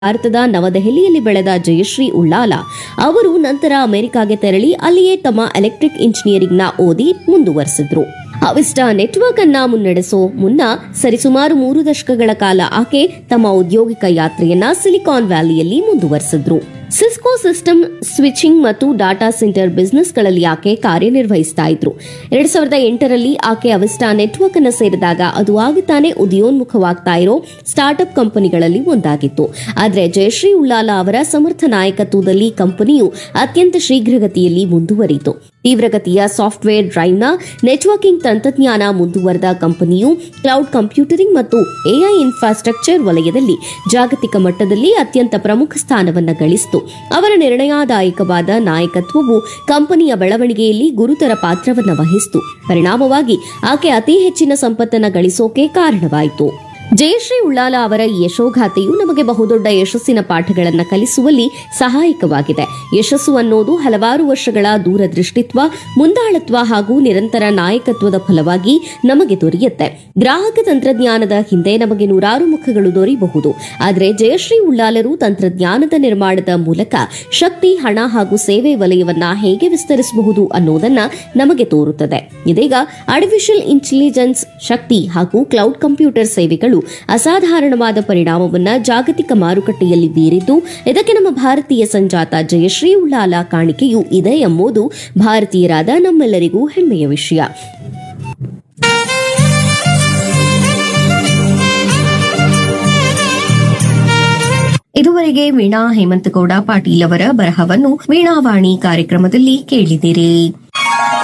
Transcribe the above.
ಭಾರತದ ನವದೆಹಲಿಯಲ್ಲಿ ಬೆಳೆದ ಜಯಶ್ರೀ ಉಳ್ಳಾಲ ಅವರು ನಂತರ ಅಮೆರಿಕಾಗೆ ತೆರಳಿ ಅಲ್ಲಿಯೇ ತಮ್ಮ ಎಲೆಕ್ಟ್ರಿಕ್ ಇಂಜಿನಿಯರಿಂಗ್ನ ಓದಿ ಮುಂದುವರೆಸಿದ್ರು ಅವಿಸ್ಟಾ ನೆಟ್ವರ್ಕ್ ಅನ್ನ ಮುನ್ನಡೆಸೋ ಮುನ್ನ ಸರಿಸುಮಾರು ಮೂರು ದಶಕಗಳ ಕಾಲ ಆಕೆ ತಮ್ಮ ಔದ್ಯೋಗಿಕ ಯಾತ್ರೆಯನ್ನ ಸಿಲಿಕಾನ್ ವ್ಯಾಲಿಯಲ್ಲಿ ಮುಂದುವರೆಸಿದ್ರು ಸಿಸ್ಕೋ ಸಿಸ್ಟಮ್ ಸ್ವಿಚಿಂಗ್ ಮತ್ತು ಡಾಟಾ ಸೆಂಟರ್ ಬಿಸ್ನೆಸ್ಗಳಲ್ಲಿ ಆಕೆ ಕಾರ್ಯನಿರ್ವಹಿಸ್ತಾ ಇದ್ರು ಎರಡ್ ಸಾವಿರದ ಎಂಟರಲ್ಲಿ ಆಕೆ ಅವಿಸ್ಟಾ ನೆಟ್ವರ್ಕ್ ಅನ್ನು ಸೇರಿದಾಗ ಅದು ಆಗುತ್ತಾನೆ ಉದಯೋನ್ಮುಖವಾಗ್ತಾ ಇರೋ ಸ್ಟಾರ್ಟ್ಅಪ್ ಕಂಪನಿಗಳಲ್ಲಿ ಒಂದಾಗಿತ್ತು ಆದರೆ ಜಯಶ್ರೀ ಉಳ್ಳಾಲ ಅವರ ಸಮರ್ಥ ನಾಯಕತ್ವದಲ್ಲಿ ಕಂಪನಿಯು ಅತ್ಯಂತ ಶೀಘ್ರಗತಿಯಲ್ಲಿ ಮುಂದುವರಿಯಿತು ತೀವ್ರಗತಿಯ ಸಾಫ್ಟ್ವೇರ್ ಡ್ರೈವ್ನ ನೆಟ್ವರ್ಕಿಂಗ್ ತಂತ್ರಜ್ಞಾನ ಮುಂದುವರೆದ ಕಂಪನಿಯು ಕ್ಲೌಡ್ ಕಂಪ್ಯೂಟರಿಂಗ್ ಮತ್ತು ಎಐ ಇನ್ಫ್ರಾಸ್ಟ್ರಕ್ಚರ್ ವಲಯದಲ್ಲಿ ಜಾಗತಿಕ ಮಟ್ಟದಲ್ಲಿ ಅತ್ಯಂತ ಪ್ರಮುಖ ಸ್ಥಾನವನ್ನು ಗಳಿಸಿತು ಅವರ ನಿರ್ಣಯದಾಯಕವಾದ ನಾಯಕತ್ವವು ಕಂಪನಿಯ ಬೆಳವಣಿಗೆಯಲ್ಲಿ ಗುರುತರ ಪಾತ್ರವನ್ನು ವಹಿಸಿತು ಪರಿಣಾಮವಾಗಿ ಆಕೆ ಅತಿ ಹೆಚ್ಚಿನ ಸಂಪತ್ತನ್ನು ಗಳಿಸೋಕೆ ಕಾರಣವಾಯಿತು ಜಯಶ್ರೀ ಉಳ್ಳಾಲ ಅವರ ಈ ಯಶೋಗಾಥೆಯು ನಮಗೆ ಬಹುದೊಡ್ಡ ಯಶಸ್ಸಿನ ಪಾಠಗಳನ್ನು ಕಲಿಸುವಲ್ಲಿ ಸಹಾಯಕವಾಗಿದೆ ಯಶಸ್ಸು ಅನ್ನೋದು ಹಲವಾರು ವರ್ಷಗಳ ದೂರದೃಷ್ಟಿತ್ವ ಮುಂದಾಳತ್ವ ಹಾಗೂ ನಿರಂತರ ನಾಯಕತ್ವದ ಫಲವಾಗಿ ನಮಗೆ ದೊರೆಯುತ್ತೆ ಗ್ರಾಹಕ ತಂತ್ರಜ್ಞಾನದ ಹಿಂದೆ ನಮಗೆ ನೂರಾರು ಮುಖಗಳು ದೊರೆಯಬಹುದು ಆದರೆ ಜಯಶ್ರೀ ಉಳ್ಳಾಲರು ತಂತ್ರಜ್ಞಾನದ ನಿರ್ಮಾಣದ ಮೂಲಕ ಶಕ್ತಿ ಹಣ ಹಾಗೂ ಸೇವೆ ವಲಯವನ್ನ ಹೇಗೆ ವಿಸ್ತರಿಸಬಹುದು ಅನ್ನೋದನ್ನ ನಮಗೆ ತೋರುತ್ತದೆ ಇದೀಗ ಆರ್ಟಿಫಿಷಿಯಲ್ ಇಂಟೆಲಿಜೆನ್ಸ್ ಶಕ್ತಿ ಹಾಗೂ ಕ್ಲೌಡ್ ಕಂಪ್ಯೂಟರ್ ಸೇವೆಗಳು ಅಸಾಧಾರಣವಾದ ಪರಿಣಾಮವನ್ನ ಜಾಗತಿಕ ಮಾರುಕಟ್ಟೆಯಲ್ಲಿ ಬೀರಿದ್ದು ಇದಕ್ಕೆ ನಮ್ಮ ಭಾರತೀಯ ಸಂಜಾತ ಜಯಶ್ರೀ ಉಳ್ಳಾಲ ಕಾಣಿಕೆಯೂ ಇದೆ ಎಂಬುದು ಭಾರತೀಯರಾದ ನಮ್ಮೆಲ್ಲರಿಗೂ ಹೆಮ್ಮೆಯ ವಿಷಯ ಇದುವರೆಗೆ ವೀಣಾ ಹೇಮಂತಗೌಡ ಪಾಟೀಲ್ ಅವರ ಬರಹವನ್ನು ವೀಣಾವಾಣಿ ಕಾರ್ಯಕ್ರಮದಲ್ಲಿ ಕೇಳಿದಿರಿ